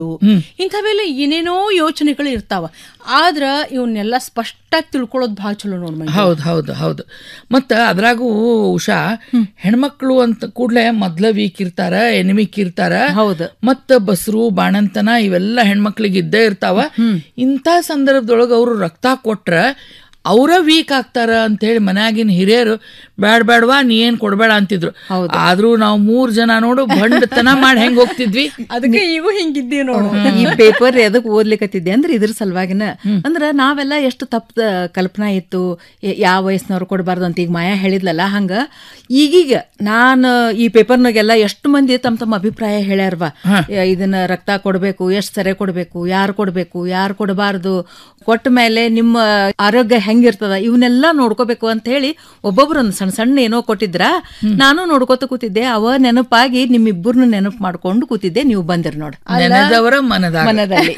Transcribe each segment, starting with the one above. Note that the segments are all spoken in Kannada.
ಇಂಥವೆಲ್ಲ ಏನೇನೋ ಯೋಚನೆಗಳು ಇರ್ತಾವ ಆದ್ರ ಇವನ್ನೆಲ್ಲ ಸ್ಪಷ್ಟಾಗಿ ತಿಳ್ಕೊಳ್ಳೋದು ಭಾಳ ಚಲೋ ನೋಡ್ ಮಂಜು. ಹೌದು ಹೌದು ಹೌದು ಮತ್ತು ಅದ್ರಾಗೂ ಉಷಾ ಹೆಣ್ಮಕ್ಳು ಅಂತ ಕೂಡಲೇ ಮೊದ್ಲ ವೀಕ್ ಇರ್ತಾರ ಎನಿಮಿಕ್ ಇರ್ತಾರ ಹೌದು ಮತ್ತ ಬಸ್ರು ಬಾಣಂತನ ಇವೆಲ್ಲ ಹೆಣ್ಮಕ್ಳಿಗೆ ಇದ್ದೇ ಇರ್ತಾವ ಇಂಥ ಸಂದರ್ಭದೊಳಗೆ ಅವರು ರಕ್ತ ಕೊಟ್ರ ಅವರ ವೀಕ್ ಆಗ್ತಾರ ಅಂತ ಹೇಳಿ ಮನ್ಯಾಗಿನ ಹಿರಿಯರು ಬ್ಯಾಡ್ ಬ್ಯಾಡ್ವಾ ನೀ ಏನ್ ಕೊಡ್ಬೇಡ ಅಂತಿದ್ರು ಆದ್ರೂ ನಾವು ಮೂರ್ ಜನ ನೋಡು ಬಂಡತನ ಮಾಡಿ ಹೆಂಗ್ ಹೋಗ್ತಿದ್ವಿ ಅದಕ್ಕೆ ಈಗೂ ಹಿಂಗಿದ್ದೀವಿ ನೋಡು ಈ ಪೇಪರ್ ಎದಕ್ ಓದ್ಲಿಕತ್ತಿದ್ದೆ ಅಂದ್ರೆ ಇದ್ರ ಸಲುವಾಗಿನ ಅಂದ್ರ ನಾವೆಲ್ಲ ಎಷ್ಟು ತಪ್ಪ ಕಲ್ಪನಾ ಇತ್ತು ಯ- ಯಾವ ವಯಸ್ಸಿನವ್ರು ಕೊಡಬಾರ್ದು ಅಂತ ಈಗ ಮಾಯಾ ಹೇಳಿದ್ಲಲ್ಲ ಹಂಗ ಈಗೀಗ ನಾನು ಈ ಪೇಪರ್ನಾಗೆಲ್ಲ ಎಷ್ಟು ಮಂದಿ ತಮ್ಮ ತಮ್ಮ ಅಭಿಪ್ರಾಯ ಹೇಳ್ಯಾರವ ಯ- ಇದನ್ನ ರಕ್ತ ಕೊಡಬೇಕು ಎಷ್ಟು ಸರಿ ಕೊಡಬೇಕು ಯಾರು ಕೊಡಬೇಕು ಯಾರು ಕೊಡಬಾರ್ದು ಕೊಟ್ಟ ಮೇಲೆ ನಿಮ್ಮ ಆರೋಗ್ಯ ಹೆಂಗಿರ್ತದ ಇವನ್ನೆಲ್ಲ ನೋಡ್ಕೋಬೇಕು ಅಂತ ಹೇಳಿ ಒಬ್ಬೊಬ್ರು ಒಂದು ಸಣ್ಣ ಸಣ್ಣ ಏನೋ ಕೊಟ್ಟಿದ್ರ ನಾನು ನೋಡ್ಕೋತ ಕೂತಿದ್ದೆ ಅವ ನೆನಪಾಗಿ ನಿಮ್ಮಿಬ್ಬರನ್ನ ನೆನಪು ಮಾಡ್ಕೊಂಡು ಕೂತಿದ್ದೆ ನೀವು ಬಂದಿರ್ ನೋಡ್ ನೆನೆದವರ ಮನದಾಗ ಮನದಲ್ಲಿ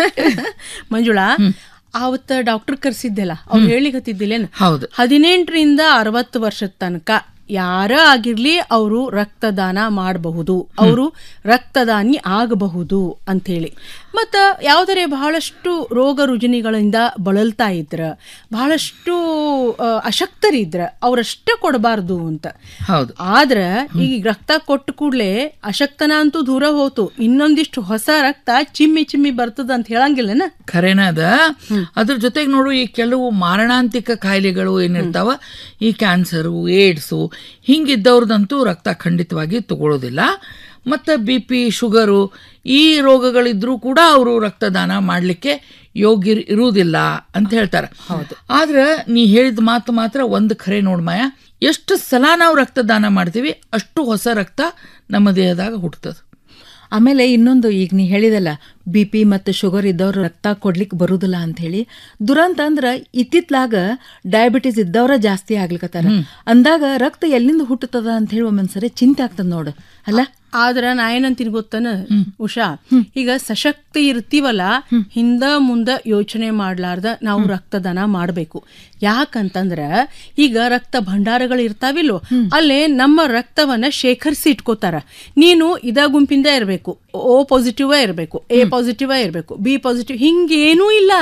ಮಂಜುಳಾ ಆವತ್ತ ಡಾಕ್ಟರ್ ಕರ್ಸಿದ್ದೆಲ್ಲ ಅವ್ರು ಹೇಳಿಕತ್ತಿದ್ದಿಲ್ಲೇನು ಹೌದು ಹದಿನೆಂಟರಿಂದ ಅರವತ್ತು ವರ್ಷದ ತನಕ ಯಾರ ಆಗಿರ್ಲಿ ಅವರು ರಕ್ತದಾನ ಮಾಡಬಹುದು ಅವರು ರಕ್ತದಾನಿ ಆಗಬಹುದು ಅಂಥೇಳಿ ಮತ್ತ ಯಾವ್ದರೆ ಬಹಳಷ್ಟು ರೋಗ ರುಜಿನಿಗಳಿಂದ ಬಳಲ್ತಾ ಇದ್ರ ಬಹಳಷ್ಟು ಆ, ಅಶಕ್ತರಿದ್ರ ಅವರಷ್ಟೇ ಕೊಡಬಾರ್ದು ಅಂತ ಹೌದು ಆದ್ರ ಈಗ ರಕ್ತ ಕೊಟ್ಟ ಕೂಡ್ಲೆ ಅಶಕ್ತನ ಅಂತೂ ದೂರ ಹೋತು ಇನ್ನೊಂದಿಷ್ಟು ಹೊಸ ರಕ್ತ ಚಿಮ್ಮಿ ಚಿಮ್ಮಿ ಬರ್ತದ ಅಂತ ಹೇಳಂಗಿಲ್ಲನ ಖರೇನ ಅದ ಅದ್ರ ಜೊತೆಗೆ ನೋಡು ಈ ಕೆಲವು ಮಾರಣಾಂತಿಕ ಕಾಯಿಲೆಗಳು ಏನಿರ್ತಾವ ಈ ಕ್ಯಾನ್ಸರು ಏಡ್ಸು ಹಿಂಗಿದ್ದವ್ರದಂತೂ ರಕ್ತ ಖಂಡಿತವಾಗಿ ತಗೊಳ್ಳೋದಿಲ್ಲ ಮತ್ತು ಬಿ ಪಿ ಶುಗರು ಈ ರೋಗಗಳಿದ್ರೂ ಕೂಡ ಅವರು ರಕ್ತದಾನ ಮಾಡಲಿಕ್ಕೆ ಯೋಗ್ಯ ಇರುವುದಿಲ್ಲ ಅಂತ ಹೇಳ್ತಾರೆ ಆದ್ರೆ ನೀ ಹೇಳಿದ ಮಾತು ಮಾತ್ರ ಒಂದು ಖರೆ ನೋಡ್ಮಾಯ ಎಷ್ಟು ಸಲ ನಾವು ರಕ್ತದಾನ ಮಾಡ್ತೀವಿ ಅಷ್ಟು ಹೊಸ ರಕ್ತ ನಮ್ಮ ದೇಹದಾಗ ಹುಟ್ಟುತ್ತದೆ ಆಮೇಲೆ ಇನ್ನೊಂದು ಈಗ ನೀ ಹೇಳಿದಲ್ಲ ಬಿ ಪಿ ಮತ್ತು ಶುಗರ್ ಇದ್ದವ್ರು ರಕ್ತ ಕೊಡ್ಲಿಕ್ಕೆ ಬರುದಿಲ್ಲ ಅಂತ ಹೇಳಿ ದುರಂತ ಅಂದ್ರ ಇತ್ತಿತ್ಲಾಗ ಡಯಾಬಿಟಿಸ್ ಇದ್ದವ್ರ ಜಾಸ್ತಿ ಆಗ್ಲಿಕತ್ತಾರ ಅಂದಾಗ ರಕ್ತ ಎಲ್ಲಿಂದ ಹುಟ್ಟುತ್ತದ ಅಂತ ಹೇಳಿ ಒಮ್ಮೊಂದ್ಸರಿ ಚಿಂತೆ ಆಗ್ತದ ನೋಡು ಅಲ್ಲ ಆದ್ರ ನಾ ಏನಂತೀನಿ ಗೊತ್ತನ ಉಷಾ ಈಗ ಸಶಕ್ತಿ ಇರ್ತೀವಲ್ಲ ಹಿಂದ ಮುಂದ ಯೋಚನೆ ಮಾಡ್ಲಾರ್ದ ನಾವು ರಕ್ತದಾನ ಮಾಡ್ಬೇಕು ಯಾಕಂತಂದ್ರ ಈಗ ರಕ್ತ ಭಂಡಾರಗಳು ಇರ್ತಾವಿಲ್ಲೋ ಅಲ್ಲೇ ನಮ್ಮ ರಕ್ತವನ್ನ ಶೇಖರಿಸಿ ಇಟ್ಕೋತಾರ ನೀನು ಇದ ಗುಂಪಿಂದ ಇರಬೇಕು ಓ ಪಾಸಿಟಿವ್ ಇರಬೇಕು ಎ ಪಾಸಿಟಿವ್ ಇರಬೇಕು ಬಿ ಪಾಸಿಟಿವ್ ಹಿಂಗೇನೂ ಇಲ್ಲ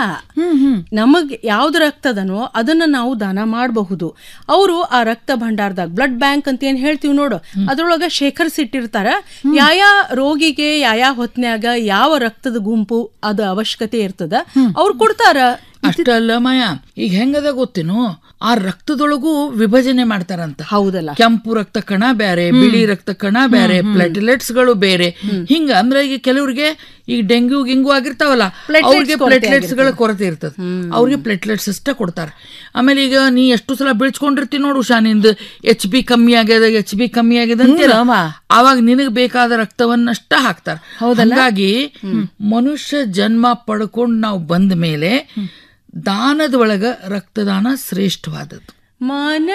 ನಮಗ್ ಯಾವ್ದು ರಕ್ತದನೋ ಅದನ್ನ ನಾವು ದಾನ ಮಾಡಬಹುದು ಅವರು ಆ ರಕ್ತ ಭಂಡಾರದಾಗ ಬ್ಲಡ್ ಬ್ಯಾಂಕ್ ಅಂತ ಏನ್ ಹೇಳ್ತೀವಿ ನೋಡು ಅದ್ರೊಳಗ ಶೇಖರಿಸಿಟ್ಟಿರ್ತಾರ ಯಾಯಾ ರೋಗಿಗೆ ಯಾಯಾ ಹೊತ್ನ್ಯಾಗ ಯಾವ ರಕ್ತದ ಗುಂಪು ಅದು ಅವಶ್ಯಕತೆ ಇರ್ತದ ಅವ್ರು ಕೊಡ್ತಾರ ಅಷ್ಟಲ್ಲ ಮಾಯ ಈಗ ಹೆಂಗದ ಗೊತ್ತೇನು ಆ ರಕ್ತದೊಳಗೂ ವಿಭಜನೆ ಮಾಡ್ತಾರಂತ ಹೌದಲ್ಲ ಕೆಂಪು ರಕ್ತ ಕಣ ಬೇರೆ ಬಿಳಿ ರಕ್ತ ಕಣ ಬೇರೆ ಪ್ಲೇಟ್ಲೆಟ್ಸ್ ಗಳು ಬೇರೆ ಹಿಂಗ ಅಂದ್ರೆ ಈಗ ಕೆಲವ್ರಿಗೆ ಈಗ ಡೆಂಗ್ಯೂ ಗಿಂಗು ಆಗಿರ್ತಾವಲ್ಲ ಅವ್ರಿಗೆ ಪ್ಲೇಟ್ಲೆಟ್ಸ್ ಗಳ ಕೊರತೆ ಇರ್ತದೆ ಅವ್ರಿಗೆ ಪ್ಲೇಟ್ಲೆಟ್ಸ್ ಅಷ್ಟೇ ಕೊಡ್ತಾರೆ ಆಮೇಲೆ ಈಗ ನೀ ಎಷ್ಟು ಸಲ ಬೀಳ್ಸ್ಕೊಂಡಿರ್ತಿ ನೋಡು ಉಷಾ ನಿಂದು ಎಚ್ ಬಿ ಕಮ್ಮಿ ಆಗ್ಯದ ಎಚ್ ಬಿ ಕಮ್ಮಿ ಆಗ್ಯದ ಅಂತೀರ ಅಮ್ಮ. ಅವಾಗ ನಿನಗ್ ಬೇಕಾದ ರಕ್ತವನ್ನಷ್ಟ ಹಾಕ್ತಾರ ಹಾಗಾಗಿ ಮನುಷ್ಯ ಜನ್ಮ ಪಡ್ಕೊಂಡು ನಾವು ಬಂದ ಮೇಲೆ ದಾನದ ಒಳಗ ರಕ್ತದಾನ ಶ್ರೇಷ್ಠವಾದದ್ದು ಮನ